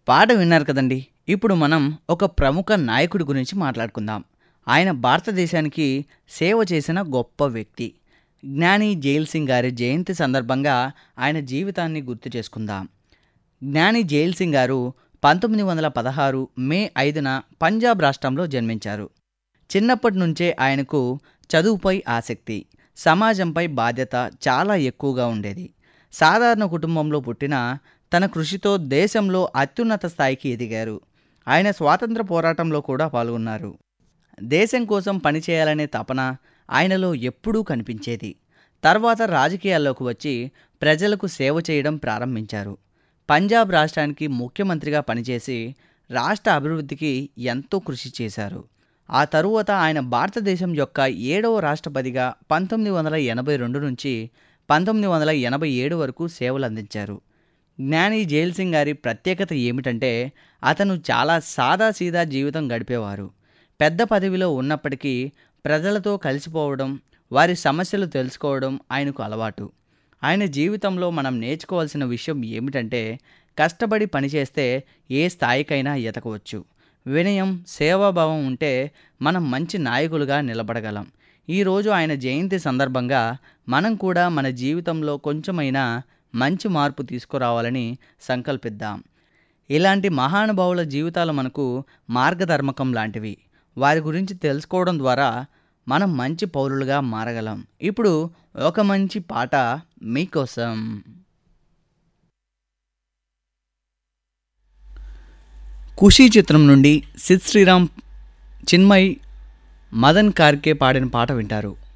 పాట విన్నారు కదండి ఇప్పుడు మనం ఒక ప్రముఖ నాయకుడి గురించి మాట్లాడుకుందాం ఆయన భారతదేశానికి సేవ చేసిన గొప్ప వ్యక్తి జ్ఞాని జైల్ సింగ్ గారి జయంతి సందర్భంగా ఆయన జీవితాన్ని గుర్తు చేసుకుందాం జ్ఞాని జైల్ సింగ్ గారు పంతొమ్మిది వందల పదహారు మే ఐదున పంజాబ్ రాష్ట్రంలో జన్మించారు చిన్నప్పటి నుంచే ఆయనకు చదువుపై ఆసక్తి సమాజంపై బాధ్యత చాలా ఎక్కువగా ఉండేది సాధారణ కుటుంబంలో పుట్టిన తన కృషితో దేశంలో అత్యున్నత స్థాయికి ఎదిగారు ఆయన స్వాతంత్ర పోరాటంలో కూడా పాల్గొన్నారు దేశం కోసం పనిచేయాలనే తపన ఆయనలో ఎప్పుడూ కనిపించేది తర్వాత రాజకీయాల్లోకి వచ్చి ప్రజలకు సేవ చేయడం ప్రారంభించారు పంజాబ్ రాష్ట్రానికి ముఖ్యమంత్రిగా పనిచేసి రాష్ట్ర అభివృద్ధికి ఎంతో కృషి చేశారు ఆ తరువాత ఆయన భారతదేశం యొక్క ఏడవ రాష్ట్రపతిగా పంతొమ్మిది వందల ఎనభై రెండు నుంచి పంతొమ్మిది వందల ఎనభై ఏడు వరకు సేవలు అందించారు జ్ఞాని జైల్ సింగ్ గారి ప్రత్యేకత ఏమిటంటే అతను చాలా సాదాసీదా జీవితం గడిపేవారు పెద్ద పదవిలో ఉన్నప్పటికీ ప్రజలతో కలిసిపోవడం వారి సమస్యలు తెలుసుకోవడం ఆయనకు అలవాటు ఆయన జీవితంలో మనం నేర్చుకోవాల్సిన విషయం ఏమిటంటే కష్టపడి పనిచేస్తే ఏ స్థాయికైనా ఎతకవచ్చు వినయం సేవాభావం ఉంటే మనం మంచి నాయకులుగా నిలబడగలం ఈరోజు ఆయన జయంతి సందర్భంగా మనం కూడా మన జీవితంలో కొంచెమైనా మంచి మార్పు తీసుకురావాలని సంకల్పిద్దాం ఇలాంటి మహానుభావుల జీవితాలు మనకు మార్గధర్మకం లాంటివి వారి గురించి తెలుసుకోవడం ద్వారా మనం మంచి పౌరులుగా మారగలం ఇప్పుడు ఒక మంచి పాట మీకోసం ఖుషీ చిత్రం నుండి సిద్ శ్రీరామ్ చిన్మయ్ మదన్ కార్కే పాడిన పాట వింటారు